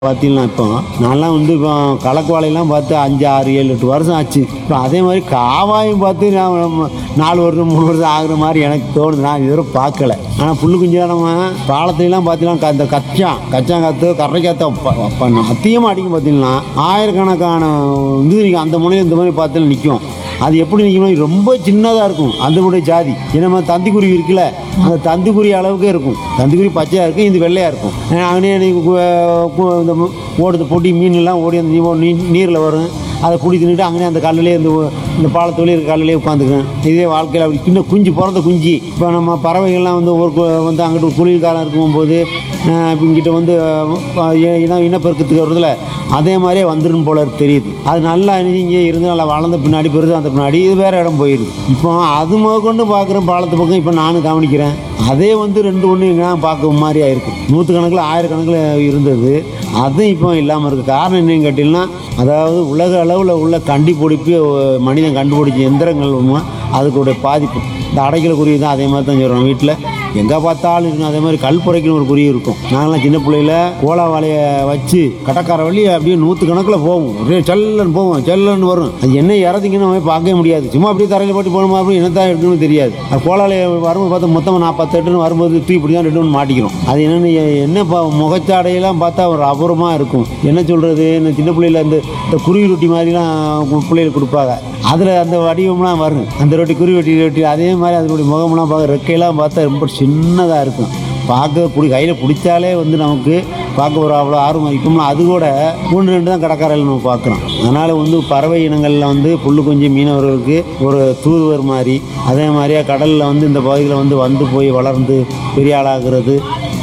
பார்த்தீங்கன்னா இப்போ நான்லாம் வந்து இப்போ கலக்கு வாழையெல்லாம் பார்த்து அஞ்சு ஆறு ஏழு எட்டு வருஷம் ஆச்சு இப்போ அதே மாதிரி காவாயும் பார்த்து நான் நம்ம நாலு வருஷம் மூணு வருஷம் ஆகுற மாதிரி எனக்கு தோணுது நான் இதுவரை பார்க்கல ஆனால் புல்லு குஞ்சா நம்ம பாலத்துலலாம் பார்த்தீங்கன்னா இந்த கச்சான் கச்சான் காற்று கரை காற்று அதிகமாக அடிக்கும் பார்த்தீங்கன்னா ஆயிரக்கணக்கான இது நீங்கள் அந்த முனையில் இந்த மாதிரி பார்த்து நிற்கும் அது எப்படி நிற்கணும் ரொம்ப சின்னதாக இருக்கும் அதனுடைய ஜாதி ஏன்னா நம்ம தந்திக்குருவி இருக்குல்ல அந்த தந்திக்குருவி அளவுக்கே இருக்கும் தந்திக்குருவி பச்சையாக இருக்கும் இது வெள்ளையாக இருக்கும் அவனே இந்த மு- ஓடுது பொட்டி மீன்லாம் ஓடி அந்த நீ- நீ நீரில் வரும் அதை குடி தின்னுட்டு அங்கனே அந்த கல்லுலேயே இந்த ஒ- இந்த பாலத்தொழில் இருக்க கல்லுலேயே உட்காந்துக்குவேன் இதே வாழ்க்கையில் அப்படி சின்ன குஞ்சு பிறந்த குஞ்சு இப்போ நம்ம பறவைகள்லாம் வந்து ஒரு கு- வந்து அங்கிட்டு ஒரு குளிர் காலம் இருக்கும்போது இப்போ இங்கிட்ட வந்து அஹ், இ- இன இனப்பெருக்கத்துக்கு வருதுல அதே மாதிரியே வந்துடும் போல இருக்கு தெரியுது அது நல்லா இங்கே இருந்து நல்லா வளர்ந்த பின்னாடி பெருது அந்த பின்னாடி இது வேறு இடம் போயிடுது இப்போ அது முதற்கொண்டு பார்க்குறேன் பாலத்து பக்கம் இப்போ நானும் கவனிக்கிறேன் அதே வந்து ரெண்டு ஒன்று எங்கேனா பார்க்க மாதிரியா இருக்குது நூற்றுக்கணக்கில் ஆயிரக்கணக்கில் இருந்தது அதுவும் இப்போ இல்லாமல் இருக்குது காரணம் என்னன்னு கேட்டிங்கன்னா அதாவது உலக அளவில் உள்ள கண்டுபிடிப்பு அஹ், மனிதன் கண்டுபிடிச்ச எந்திரங்கள் மூலமா அதுக்குடைய பாதிப்பு இந்த அடைக்கல குருவி தான் அதே மாதிரி தான் சொல்கிறோம் வீட்டில் எங்கே பார்த்தாலும் இருக்கும் அதே மாதிரி கல்புரைக்குன்னு ஒரு குருவி இருக்கும் நாங்களாம் சின்ன பிள்ளையில கோலா வாழையை வச்சு கடற்கார வழி அப்படியே நூற்று கணக்கில் போவோம் ஒரே செல்லன்னு போவோம் செல்லன்னு வரும் அது என்ன இறதிங்கன்னு நம்ம பார்க்கவே முடியாது சும்மா அப்படியே தரையில் போட்டு போகணுமா அப்படி என்னத்தான் இருக்குன்னு தெரியாது அது கோலாலையை வரும்போது பார்த்தா மொத்தமாக நாற்பத்தெட்டுன்னு வரும்போது தூக்கி இப்படி தான் ரெண்டு ஒன்று மாட்டிக்கிறோம் அது என்னென்னு என்ன பா முகச்சாடையெல்லாம் பார்த்தா ஒரு அபூர்வமாக இருக்கும் என்ன சொல்கிறது இந்த சின்ன பிள்ளையில இந்த இந்த குருவி ரொட்டி மாதிரிலாம் கு- பிள்ளைகளுக்கு கொடுப்பாங்க அதில் அந்த வடிவம்லாம் வரும் அந்த ரொட்டி குருவி ரொட்டி ரொட்டி அதே மாதிரி அதனுடைய முகம்லாம் பார்க்க ரெக்கையெல்லாம் பார்த்தா ரொம்ப சின்னதாக இருக்கும் பார்க்க பிடி கையில் பிடிச்சாலே வந்து நமக்கு பார்க்க ஒரு அவ்வளோ ஆர்வம் இப்போம்லாம் அது கூட ஒன்று ரெண்டு தான் கடற்கரையில் நம்ம பார்க்குறோம் அதனால் வந்து பறவை இனங்களில் வந்து புல்லு குஞ்சு மீனவர்களுக்கு ஒரு தூதுவர் மாதிரி அதே மாதிரியா கடலில் வந்து இந்த பகுதியில் வந்து வந்து போய் வளர்ந்து பெரிய ஆளாகிறது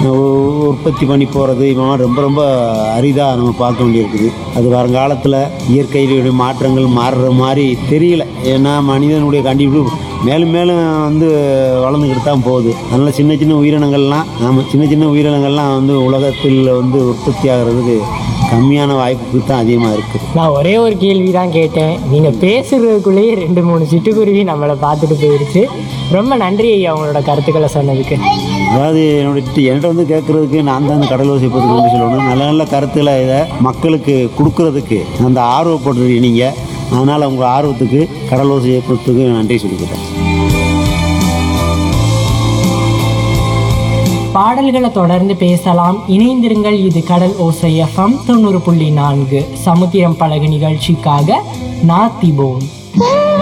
உ- உற்பத்தி பண்ணி போகிறது இவன் ரொம்ப ரொம்ப அரிதாக நம்ம பார்க்க வேண்டியிருக்குது அது வருங்காலத்தில் இயற்கையினுடைய மாற்றங்கள் மாறுற மாதிரி தெரியல ஏன்னா மனிதனுடைய கண்டுபிடிப்பு மேலும் மேலும் வந்து வளர்ந்துக்கிட்டு தான் போகுது அதனால் சின்ன சின்ன உயிரினங்கள்லாம் நம்ம சின்ன சின்ன உயிரினங்கள்லாம் வந்து உலகத்தில் வந்து உற்பத்தி ஆகிறதுக்கு கம்மியான வாய்ப்பு தான் அதிகமாக இருக்குது நான் ஒரே ஒரு கேள்வி தான் கேட்டேன் நீங்கள் பேசுறதுக்குள்ளேயே ரெண்டு மூணு சிட்டுக்குருவி நம்மளை பார்த்துட்டு போயிடுச்சு ரொம்ப நன்றி ஐயா உங்களோட கருத்துக்களை சொன்னதுக்கு அதாவது என்னுடைய டி- என்கிட்ட வந்து கேட்குறதுக்கு நான் தான் இந்த கடல் ஓசை பற்றி கொண்டு சொல்லணும் நல்ல நல்ல கருத்துக்களை இதை மக்களுக்கு கொடுக்கறதுக்கு அந்த ஆர்வப்படுறீங்க நீங்கள் அதனால் உங்கள் ஆர்வத்துக்கு கடல் ஓசை இயக்கத்துக்கு நன்றி சொல்லிக்கிறேன் பாடல்களை தொடர்ந்து பேசலாம் இணைந்திருங்கள் இது கடல் ஓசை எஃப்எம் தொண்ணூறு புள்ளி நான்கு சமுத்திரம் பழகு நிகழ்ச்சிக்காக நாத்திபோம்